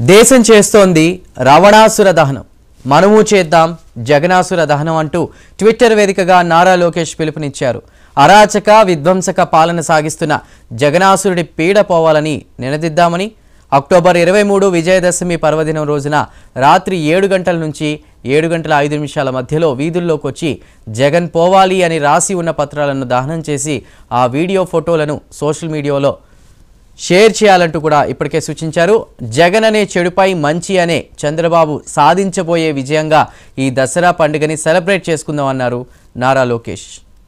దేశం చేస్తోంది రావణాసుర దహనం మనము చేద్దాం జగనాసుర దహనం అంటూ ట్విట్టర్ వేదికగా నారా లోకేష్ పిలుపునిచ్చారు అరాచక విధ్వంసక పాలన సాగిస్తున్న జగనాసురుడి పీడ పోవాలని నినదిద్దామని అక్టోబర్ ఇరవై మూడు విజయదశమి పర్వదినం రోజున రాత్రి ఏడు గంటల నుంచి ఏడు గంటల ఐదు నిమిషాల మధ్యలో వీధుల్లోకి వచ్చి జగన్ పోవాలి అని రాసి ఉన్న పత్రాలను దహనం చేసి ఆ వీడియో ఫోటోలను సోషల్ మీడియాలో షేర్ చేయాలంటూ కూడా ఇప్పటికే సూచించారు జగన్ అనే చెడుపై మంచి అనే చంద్రబాబు సాధించబోయే విజయంగా ఈ దసరా పండుగని సెలబ్రేట్ చేసుకుందామన్నారు నారా లోకేష్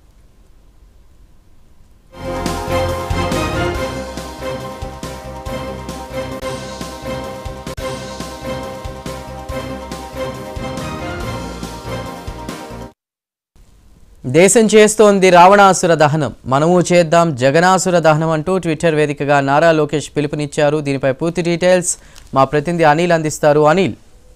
దేశం చేస్తోంది రావణాసుర దహనం మనము చేద్దాం జగనాసుర దహనం అంటూ ట్విట్టర్ వేదికగా నారా లోకేష్ పిలుపునిచ్చారు దీనిపై పూర్తి డీటెయిల్స్ మా ప్రతినిధి అనిల్ అందిస్తారు అనిల్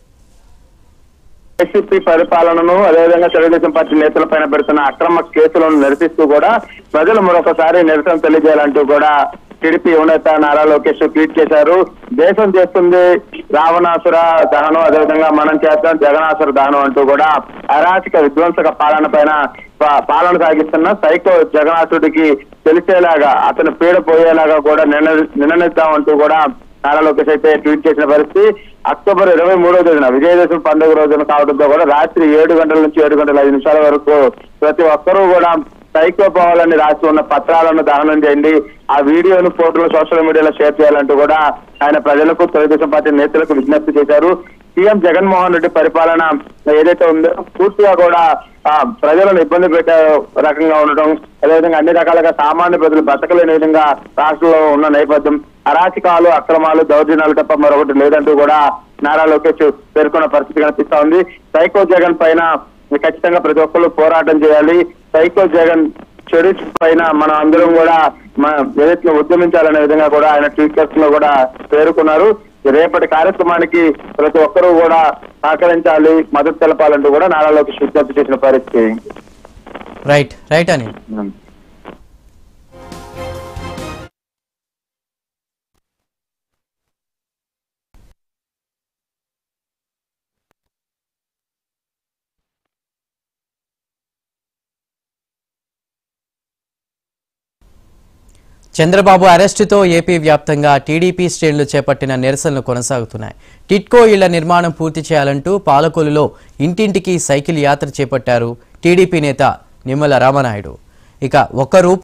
వైసీపీ పరిపాలనను అదేవిధంగా తెలుగుదేశం పార్టీ నేతల పైన పెడుతున్న అక్రమ కేసులను నిరసిస్తూ కూడా ప్రజలు మరొకసారి నిరసన తెలియజేయాలంటూ కూడా టీడీపీ ఉన్నత నారా లోకేష్ ట్వీట్ చేశారు దేశం చేస్తుంది రావణాసుర దహనం అదేవిధంగా మనం చేస్తాం జగనాసుర దహనం అంటూ కూడా అరాచక విధ్వంసక పాలన పైన పా- పాలన సాగిస్తున్న సైకో జగన్నాథుడికి తెలిసేలాగా అతను పీడ పోయేలాగా కూడా నిర్ణ నిర్ణయిద్దాం అంటూ కూడా నారా లోకేష్ అయితే ట్వీట్ చేసిన పరిస్థితి అక్టోబర్ ఇరవై మూడో తేదీన విజయదశమి పండుగ రోజున కావడంతో కూడా రాత్రి ఏడు గంటల నుంచి ఏడు గంటల ఐదు నిమిషాల వరకు ప్రతి ఒక్కరూ కూడా సైకో పోవాలని రాసి ఉన్న పత్రాలను దహనం చేయండి ఆ వీడియోను ఫోటోలు సోషల్ మీడియాలో షేర్ చేయాలంటూ కూడా ఆయన ప్రజలకు తెలుగుదేశం పార్టీ నేతలకు విజ్ఞప్తి చేశారు సీఎం జగన్మోహన్ రెడ్డి పరిపాలన ఏదైతే ఉందో పూర్తిగా కూడా ఆ, ప్రజలను ఇబ్బంది పెట్టే రకంగా ఉండటం అదేవిధంగా అన్ని రకాలుగా సామాన్య ప్రజలు బతకలేని విధంగా రాష్ట్రంలో ఉన్న నేపథ్యం అరాచకాలు అక్రమాలు దౌర్జన్యాలు తప్ప మరొకటి లేదంటూ కూడా నారా లోకేష్ పేర్కొన్న పరిస్థితి కనిపిస్తా ఉంది సైకో జగన్ పైన ఖచ్చితంగా ప్రతి ఒక్కరు పోరాటం చేయాలి సైకో జగన్ చెడు పైన మనం అందరం కూడా మన ఏదైతే ఉద్యమించాలనే విధంగా కూడా ఆయన ట్వీటర్స్ లో కూడా పేర్కొన్నారు రేపటి కార్యక్రమానికి ప్రతి ఒక్కరూ కూడా సహకరించాలి మద్దతు తెలపాలంటూ కూడా నారా లోకేష్ విజ్ఞప్తి చేసిన పరిస్థితి రైట్ రైట్ అనిల్ చంద్రబాబు అరెస్టుతో ఏపీ వ్యాప్తంగా టీడీపీ శ్రేణులు చేపట్టిన నిరసనలు కొనసాగుతున్నాయి టిట్కో ఇళ్ల నిర్మాణం పూర్తి చేయాలంటూ పాలకొలులో ఇంటింటికి సైకిల్ యాత్ర చేపట్టారు టీడీపీ నేత నిమ్మల రామనాయుడు ఇక ఒక్క రూపాయి